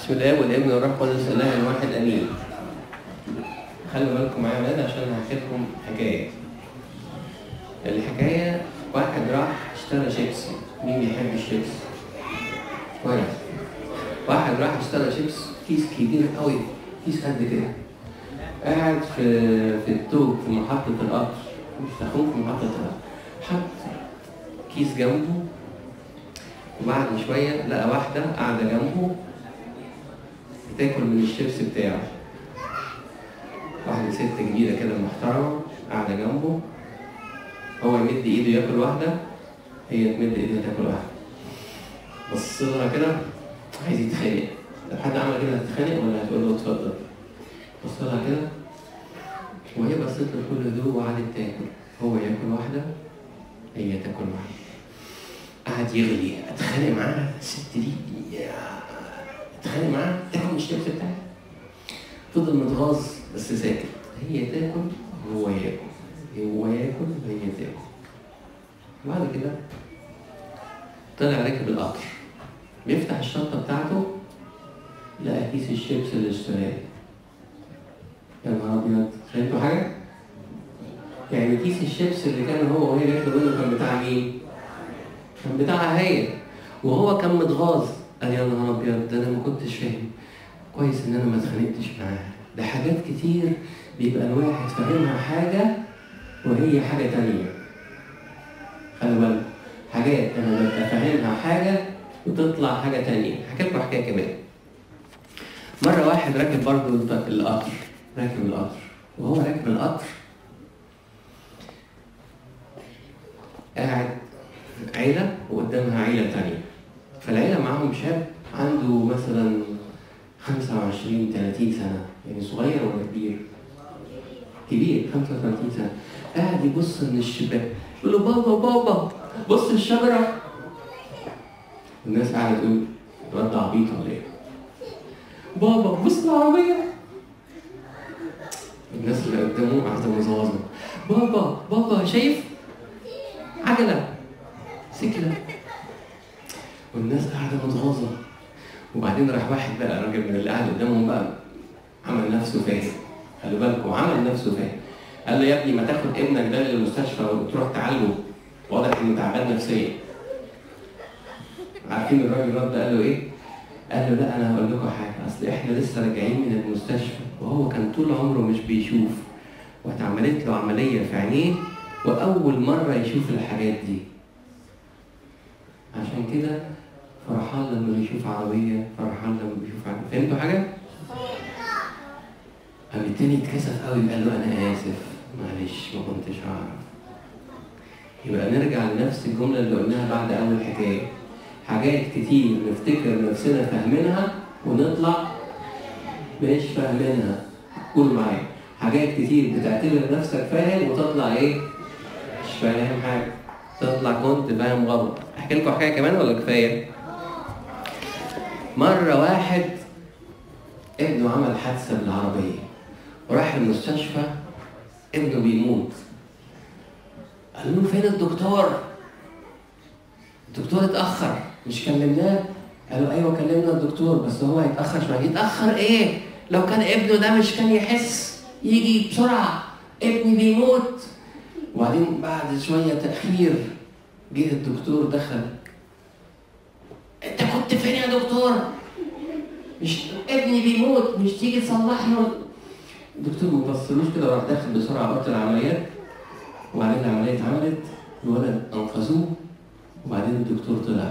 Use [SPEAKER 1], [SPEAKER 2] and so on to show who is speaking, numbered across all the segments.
[SPEAKER 1] بسم الله والابن والروح القدس الاله الواحد امين خلوا بالكم معايا يا ولاد عشان هحكي لكم حكايه الحكايه واحد راح اشترى شيبسي مين بيحب الشيبس كويس واحد راح اشترى شيبس كيس كبير قوي كيس قد كده قاعد في في التوب في محطة القطر مش تخون في محطة القطر حط كيس جنبه وبعد شوية لقى واحدة قاعدة جنبه بتاكل من الشيبس بتاعه واحدة ست كبيرة كده محترمة قاعدة جنبه هو يمد ايده ياكل واحدة هي تمد ايدها تاكل واحدة بص لها كده عايز يتخانق لو حد عمل كده هتتخانق ولا هتقول له اتفضل بص لها كده وهي بصت له بكل هدوء وقعدت تاكل هو ياكل واحدة هي تاكل واحدة قعد يغلي اتخانق معاها الست دي يا- اتخانق معاها تاكل من الشيبس بتاعي فضل متغاظ بس ساكت هي تاكل وهو ياكل هو ياكل وهي تاكل وبعد كده طلع راكب القطر بيفتح الشنطة بتاعته لقى كيس الشيبس اللي اشتراه يا نهار أبيض فهمتوا حاجة؟ يعني كيس الشيبس اللي كان هو وهي بياكلوا منه كان بتاع مين؟ كان بتاعها هي وهو كان متغاظ قال يا نهار أبيض ده أنا ما كنتش فاهم كويس إن أنا ما اتخانقتش معاها ده حاجات كتير بيبقى الواحد فاهمها حاجة وهي حاجة تانية خلي بالك حاجات أنا ببقى فاهمها حاجة وتطلع حاجة تانية هحكي لكم حكاية كمان مرة واحد راكب برضه الط- القطر راكب القطر وهو راكب القطر قاعد عيلة وقدامها عيلة تانية فالعيلة معاهم شاب عنده مثلا 25 30 سنة يعني صغير ولا كبير؟ كبير 35 سنة قاعد يبص من الشباك يقول له بابا بابا بص الشجرة الناس قاعدة تقول الواد ده عبيط ولا ايه؟ بابا بص العربية الناس اللي قدامه قاعدة مزوزة بابا بابا شايف عجلة سكلة والناس قاعدة متغاظة وبعدين راح واحد بقى راجل من اللي قاعد قدامهم بقى عمل نفسه فاهم خلي بالكم عمل نفسه فاهم قال له يا ابني ما تاخد ابنك ده للمستشفى وتروح تعالجه واضح انه تعبان نفسيا عارفين الراجل رد قال له ايه؟ قال له لا انا هقول لكم حاجه اصل احنا لسه راجعين من المستشفى وهو كان طول عمره مش بيشوف واتعملت له عمليه في عينيه واول مره يشوف الحاجات دي عشان كده فرحان لما بيشوف عربيه فرحان لما بيشوف عربية. فهمتوا حاجه؟ قام التاني اتكسف قوي قال له انا اسف معلش ما كنتش اعرف يبقى نرجع لنفس الجمله اللي قلناها بعد اول حكايه حاجات كتير نفتكر نفسنا فاهمينها ونطلع مش فاهمينها قول معايا حاجات كتير بتعتبر نفسك فاهم وتطلع ايه مش فاهم حاجه تطلع كنت فاهم غلط احكي لكم حكايه كمان ولا كفايه مره واحد ابنه عمل حادثه بالعربيه وراح المستشفى ابنه بيموت قال له فين الدكتور الدكتور اتأخر مش كلمناه؟ قالوا أيوه كلمنا الدكتور بس هو هيتأخر شوية يتأخر إيه؟ لو كان ابنه ده مش كان يحس يجي بسرعة ابني بيموت وبعدين بعد شوية تأخير جه الدكتور دخل أنت كنت فين يا دكتور؟ مش ابني بيموت مش تيجي تصلح له الدكتور ما بصلوش كده وراح داخل بسرعة أوضة العمليات وبعدين العملية اتعملت الولد أنقذوه وبعدين الدكتور طلع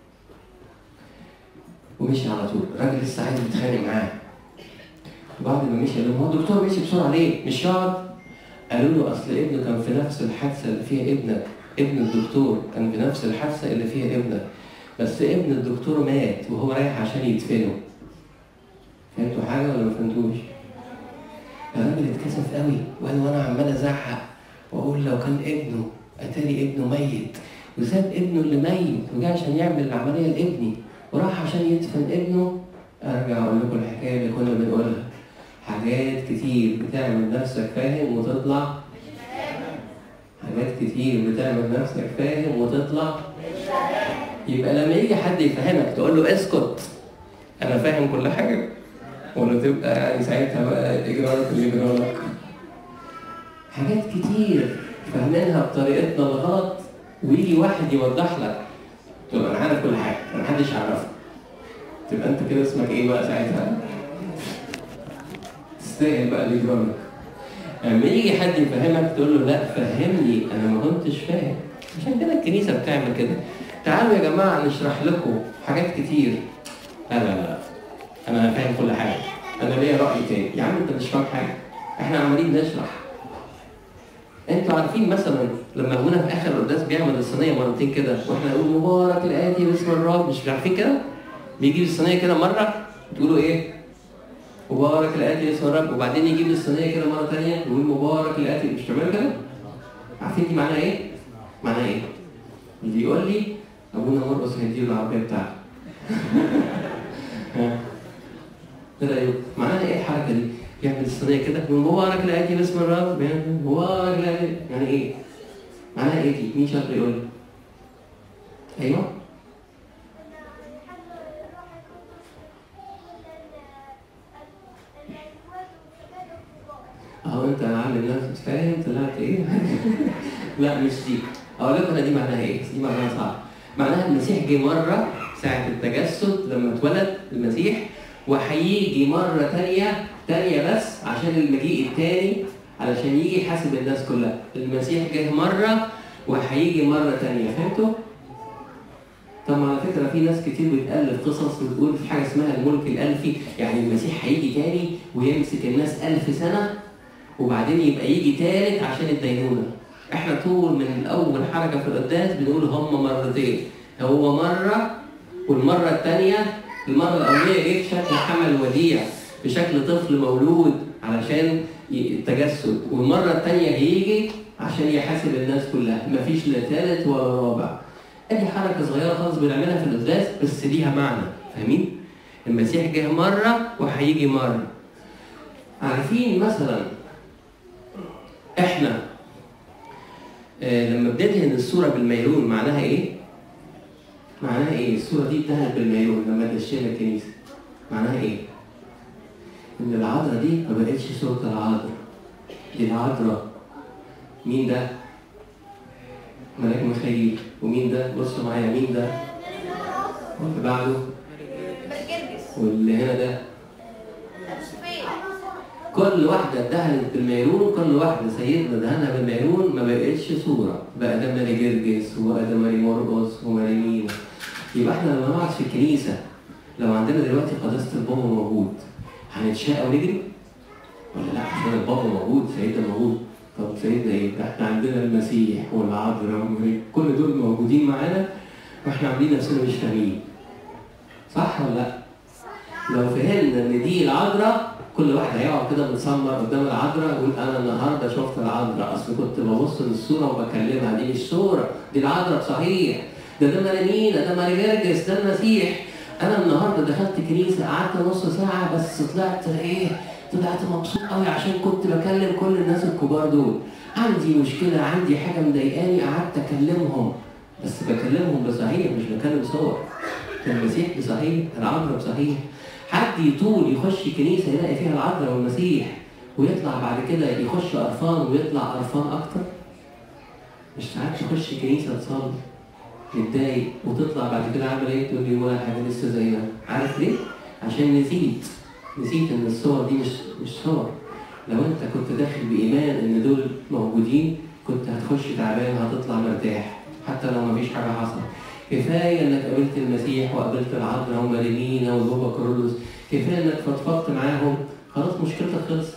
[SPEAKER 1] ومشي على طول الراجل لسه عايز يتخانق معاه وبعد ما مشي قال لهم هو الدكتور مشي بسرعه ليه؟ مش يقعد؟ قالوا له اصل ابنه كان في نفس الحادثه اللي فيها ابنك ابن الدكتور كان في نفس الحادثه اللي فيها ابنك بس ابن الدكتور مات وهو رايح عشان يدفنه فهمتوا حاجه ولا ما فهمتوش؟ الراجل اتكسف قوي وانا وانا عمال ازعق واقول لو كان ابنه اتاري ابنه ميت وساب ابنه اللي ميت وجا عشان يعمل العمليه لابني وراح عشان يدفن ابنه ارجع اقول لكم الحكايه اللي كنا بنقولها حاجات كتير بتعمل نفسك فاهم وتطلع حاجات كتير بتعمل نفسك فاهم وتطلع يبقى لما يجي حد يفهمك تقول له اسكت انا فاهم كل حاجه ولا تبقى يعني ساعتها بقى اجرارك اللي اجرارك حاجات كتير فاهمينها بطريقتنا الغلط ويجي واحد يوضح لك تقول انا عارف كل حاجه انا محدش يعرفها تبقى انت كده اسمك ايه بقى ساعتها تستاهل بقى اللي يجرالك لما يجي حد يفهمك تقول له لا فهمني انا ما كنتش فاهم عشان كده الكنيسه بتعمل كده تعالوا يا جماعه نشرح لكم حاجات كتير لا لا لا انا فاهم كل حاجه انا ليا راي تاني يا عم انت مش فاهم حاجه احنا عمالين نشرح انتوا عارفين مثلا لما ابونا في اخر القداس بيعمل الصينيه مرتين كده واحنا نقول مبارك الاتي باسم الرب مش عارفين كده؟ بيجيب الصينيه كده مره تقولوا ايه؟ مبارك الاتي باسم الرب وبعدين يجيب الصينيه كده مره ثانيه ويقول مبارك الاتي مش بتعملوا كده؟ عارفين دي معناها ايه؟ معناها ايه؟ اللي يقول لي ابونا مرقص هيديله العربيه بتاعته ها؟ ايه رايك؟ معناها ايه الحركه دي؟ يعمل الصينيه كده مبارك الاتي باسم الرب مبارك الاتي يعني ايه؟ معناها ايه دي؟ مين شاطر يقول لي؟ ايوه؟ اهو انت عامل نفسك فاهم طلعت ايه؟ لا مش دي اقول لكم انا دي معناها ايه؟ دي معناها صعب معناها المسيح جه مره ساعه التجسد لما اتولد المسيح وهيجي مره ثانيه ثانيه بس عشان المجيء الثاني علشان يجي يحاسب الناس كلها المسيح جه مره وهيجي مره ثانيه فهمتوا؟ طب على فكره في ناس كتير بتالف قصص وتقول في حاجه اسمها الملك الالفي يعني المسيح هيجي تاني ويمسك الناس ألف سنه وبعدين يبقى يجي تالت عشان الدينونه احنا طول من اول حركه في القداس بنقول هم مرتين هو مره والمره الثانيه المره الاولانيه جه بشكل حمل وديع بشكل طفل مولود علشان التجسد والمره الثانيه هيجي عشان يحاسب الناس كلها مفيش لا ثالث ولا رابع ادي حركه صغيره خالص بنعملها في القداس بس ليها معنى فاهمين المسيح جه مره وهيجي مره عارفين مثلا احنا آه لما بندهن الصوره بالميرون معناها ايه معناها ايه الصوره دي اتدهنت بالميرون لما دشينا الكنيسه معناها ايه ان العذراء دي ما بقتش صوره العذراء دي العذراء مين ده ملاك ميخائيل ومين ده بصوا معايا مين ده واللي بعده واللي هنا ده كل واحدة اتدهنت بالميرون كل واحدة سيدنا دهنها بالميرون ما بقتش صورة بقى ده ماري جرجس وبقى ده ماري مرقص وماري مين يبقى احنا لما نقعد في الكنيسة لو عندنا دلوقتي قداسة البابا موجود هنتشاقى ونجري؟ ولا لا عشان البابا موجود سيدنا موجود طب سيدنا ايه؟ ده احنا عندنا المسيح والعذراء كل دول موجودين معانا واحنا عاملين نفسنا مش فاهمين صح ولا لا؟ لو فهمنا ان دي العذراء كل واحد هيقعد كده متسمر قدام العذراء يقول انا النهارده شفت العذراء اصل كنت ببص للصوره وبكلمها دي مش صوره دي العذراء صحيح ده ده مارينينا ده ماري جرجس ده المسيح انا النهارده دخلت كنيسه قعدت نص ساعه بس طلعت ايه طلعت مبسوط قوي عشان كنت بكلم كل الناس الكبار دول عندي مشكله عندي حاجه مضايقاني قعدت اكلمهم بس بكلمهم بصحيح مش بكلم صور المسيح بصحيح العذراء بصحيح حد يطول يخش كنيسه يلاقي فيها العذراء والمسيح ويطلع بعد كده يخش قرفان ويطلع قرفان اكتر مش ساعات تخش كنيسه تصلي متضايق وتطلع بعد كده عامل ايه تقول لي ولا حاجه لسه زي ما عارف ليه؟ عشان نسيت نسيت ان الصور دي مش مش صور لو انت كنت داخل بايمان ان دول موجودين كنت هتخش تعبان هتطلع مرتاح حتى لو مفيش حاجه حصلت كفايه انك قابلت المسيح وقابلت العذراء ومارينينا وبابا كارلوس كفايه انك فضفضت معاهم خلاص مشكلتك خلصت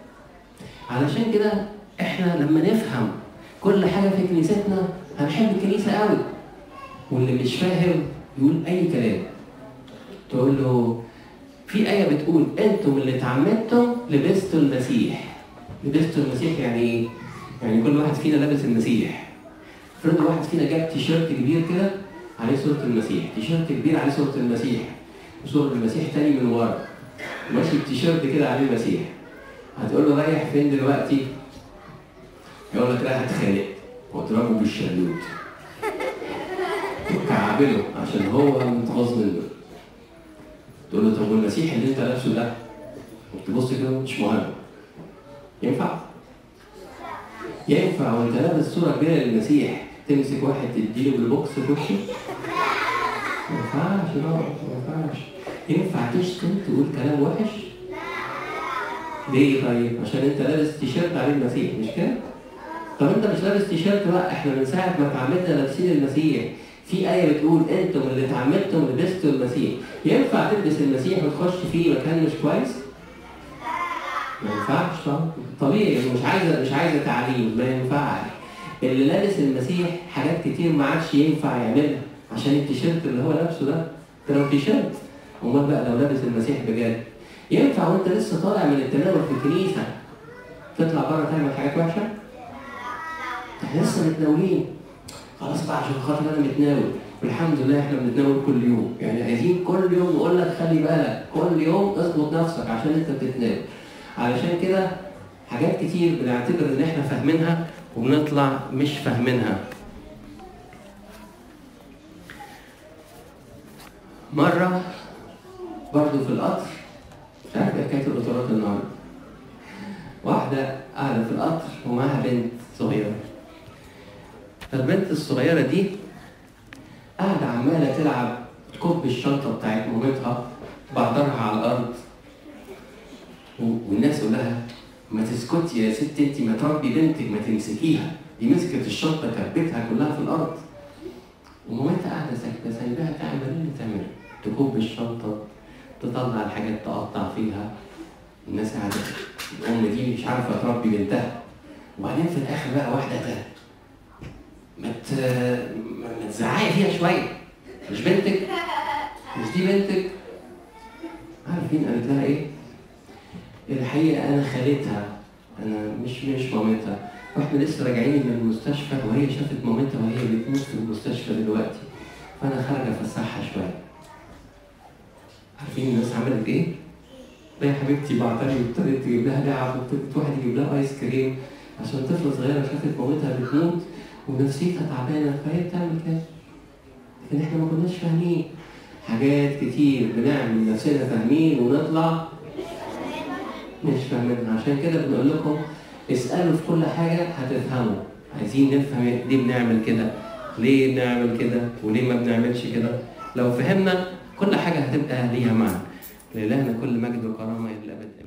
[SPEAKER 1] علشان كده احنا لما نفهم كل حاجه في كنيستنا هنحب الكنيسه قوي واللي مش فاهم يقول اي كلام تقول له في آية بتقول أنتم اللي اتعمدتم لبستوا المسيح لبستوا المسيح يعني إيه؟ يعني كل واحد فينا لابس المسيح افرضوا واحد فينا جاب تيشيرت كبير كده عليه صورة المسيح تيشيرت كبير عليه صورة المسيح وصورة المسيح تاني من ورا ماشي بتيشيرت كده عليه المسيح هتقول له رايح فين دلوقتي؟ يقول لك رايح اتخانق واضربه بالشلوت وكعبله عشان هو متغاظ منه تقول له طب والمسيح اللي انت لابسه ده تبص كده مش مهم ينفع؟ ينفع وانت لابس صورة كبيرة للمسيح تمسك واحد تديله بالبوكس في وشه؟ ما ينفعش لا ما ينفعش ينفع تشتم تقول كلام وحش؟ ليه طيب؟ عشان انت لابس تيشيرت عليه المسيح مش كده؟ طب انت مش لابس تيشيرت بقى احنا من ساعة ما اتعمدنا لابسين المسيح في آية بتقول انتم اللي اتعمدتم لبستوا المسيح ينفع تلبس المسيح وتخش فيه مكان مش كويس؟ ما ينفعش طبعا طبيعي مش عايزه مش عايزه تعليم ما ينفعش اللي لابس المسيح حاجات كتير ما عادش ينفع يعملها عشان التيشيرت اللي هو لابسه ده ده لو تيشيرت امال بقى لو لابس المسيح بجد ينفع وانت لسه طالع من التناول في الكنيسه تطلع بره تعمل حاجات وحشه؟ احنا لسه متناولين خلاص بقى عشان خاطر انا متناول والحمد لله احنا بنتناول كل يوم يعني عايزين كل يوم نقول لك خلي بالك كل يوم اظبط نفسك عشان انت بتتناول علشان كده حاجات كتير بنعتبر ان احنا فاهمينها وبنطلع مش فاهمينها مرة برضو في القطر مش عارف ايه حكاية القطارات النهاردة واحدة قاعدة في القطر ومعاها بنت صغيرة فالبنت الصغيرة دي قاعدة عمالة تلعب كب الشنطة بتاعت مامتها بعضرها على الأرض والناس يقول لها ما تسكتي يا ست انت ما تربي بنتك ما تمسكيها دي مسكت الشنطه كبتها كلها في الارض ومامتها قاعده ساكته سايباها تعمل اللي تعمل تكب الشنطه تطلع الحاجات تقطع فيها الناس قاعده الام دي مش عارفه تربي بنتها وبعدين في الاخر بقى واحده تانية ما ت... ما تزعقي فيها شويه مش بنتك مش دي بنتك عارفين قالت لها ايه؟ الحقيقة أنا خالتها أنا مش مش مامتها وإحنا لسه راجعين من المستشفى وهي شافت مامتها وهي بتموت في المستشفى دلوقتي فأنا خارجة أفسحها شوية عارفين الناس عملت إيه؟ لا يا حبيبتي بعتني وابتدت تجيب لها لعب وابتدت واحد يجيب لها آيس كريم عشان طفلة صغيرة شافت مامتها بتموت ونفسيتها تعبانة فهي بتعمل كده لكن إحنا ما كناش فاهمين حاجات كتير بنعمل نفسنا فاهمين ونطلع مش فاهمينها عشان كده بنقول لكم اسألوا في كل حاجة هتفهموا عايزين نفهم ليه بنعمل كده ليه بنعمل كده وليه ما بنعملش كده لو فهمنا كل حاجة هتبقى ليها معنى لإلهنا كل مجد وكرامة إلى الأبد